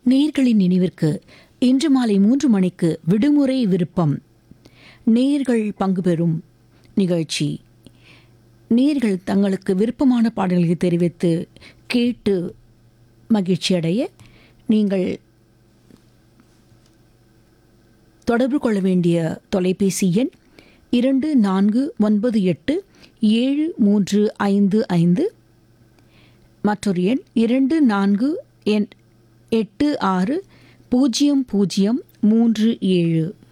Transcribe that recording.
நேர்களின் நினைவிற்கு இன்று மாலை மூன்று மணிக்கு விடுமுறை விருப்பம் நேர்கள் பங்கு பெறும் நிகழ்ச்சி நேர்கள் தங்களுக்கு விருப்பமான பாடல்களை தெரிவித்து கேட்டு மகிழ்ச்சி அடைய நீங்கள் தொடர்பு கொள்ள வேண்டிய தொலைபேசி எண் இரண்டு நான்கு ஒன்பது எட்டு ஏழு மூன்று ஐந்து ஐந்து மற்றொரு எண் இரண்டு நான்கு எண் எட்டு ஆறு பூஜ்ஜியம் பூஜ்ஜியம் மூன்று ஏழு